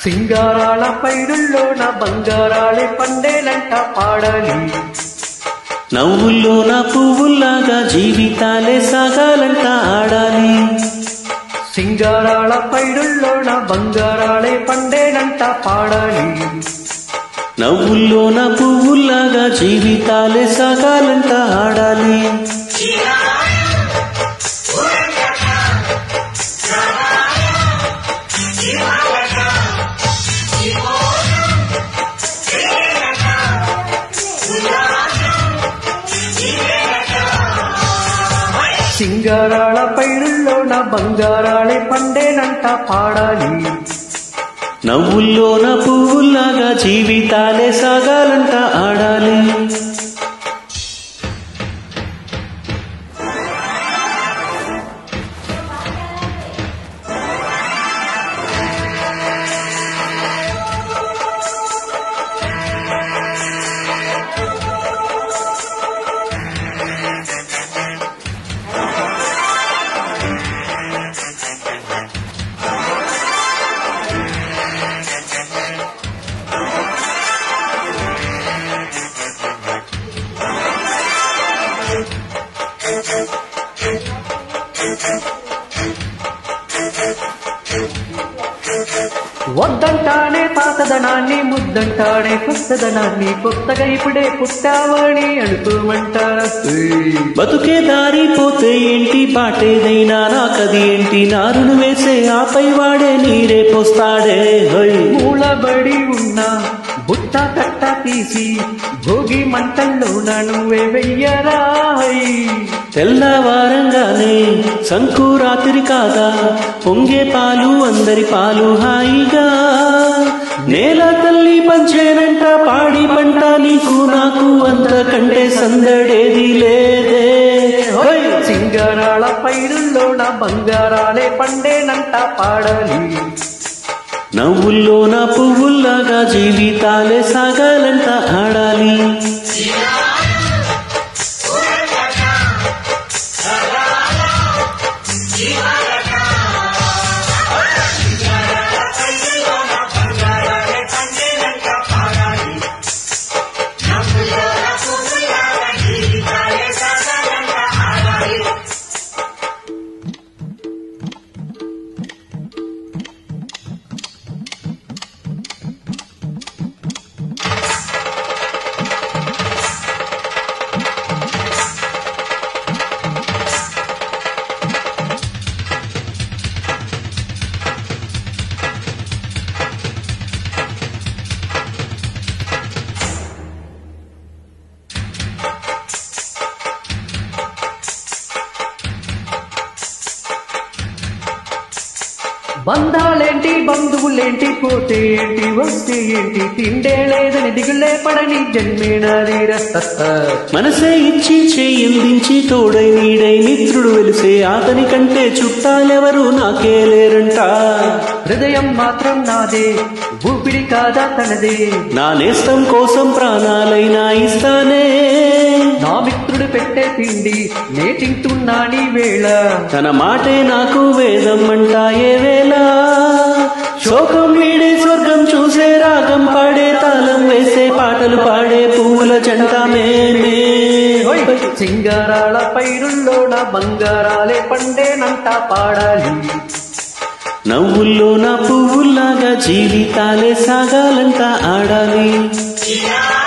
సింగారాల పైరుల్లోన బంగారాలే పండేలంట పాడాలి నవ్వుల్లో నా పువ్వుల్లాగా జీవితాలే సాగాలంట ఆడాలి సింగారాల పైరుల్లోన బంగారాలే పండేలంట పాడాలి నవ్వుల్లో నా పువ్వుల్లాగా జీవితాలే సాగాలంట ఆడాలి సింగారాల పైరుల్లోన బంగారాలే పండేలంట పాడాలి నవ్వుల్లో నా పువ్వుల్లాగా జీవితాలే సాగాలంట ఆడాలి వద్దంటానే పాతదనాన్ని ముద్దంటానే కొత్తదనాన్ని కొత్తగా ఇప్పుడే పుట్టావని అనుకోమంటారా ఏయ్. బతుకే దారిపోతే ఏంటి పాటేదైనా నాకది ఏంటి నారును వేసే ఆపై వాడే నీరే పోస్తాడే హై మూలబడి ఉన్న బుట్ట కట్ట తీసి భోగి మంటల్లో నువ్వే వెయ్యరా తెల్లవారంగానే సంకురాత్రి కాదా పొంగే పాలు అందరి పాలు హాయిగా నేల తల్లి పంచేనంట పాడి పంట నీకు నాకు అంతకంటే సందడేది లేదే హోయ్! సింగారాల పైరుల్లోన బంగారాలే పండేనంట పాడాలి నవ్వుల్లో నా పువ్వుల్లాగా జీవితాలే సాగాలంట ఆడాలి బంధాలేంటి బంధువులేంటి పోతే ఏంటి వస్తే ఏంటి తిండే లేదని దిగులే పడని జన్మేనాది మనసే ఇచ్చి చేయందించి తోడై నీడై మిత్రుడు వెలిసే అతని కంటే చుట్టాలెవరు నాకే లేరంట హృదయం మాత్రం నాదే ఊపిరి కాదా తనదే నా నేస్తం కోసం ప్రాణాలైనా ఇస్తానే నా మిత్రుడు పెట్టే తిండి నే తింటున్నా నీ వేళ తన మాటే నాకు వేదం అంటా ఏ వేళ శోకం వీడే స్వర్గం చూసే రాగం పాడే తాళం వేసే పాటలు పాడే పువ్వుల జంట మేమే ఓయ్! సింగారాల పైరుల్లోన బంగారాలే పండేనంట పాడాలి నవ్వుల్లో నా పువ్వుల్లాగా జీవితాలే సాగాలంట ఆడాలి Yeah.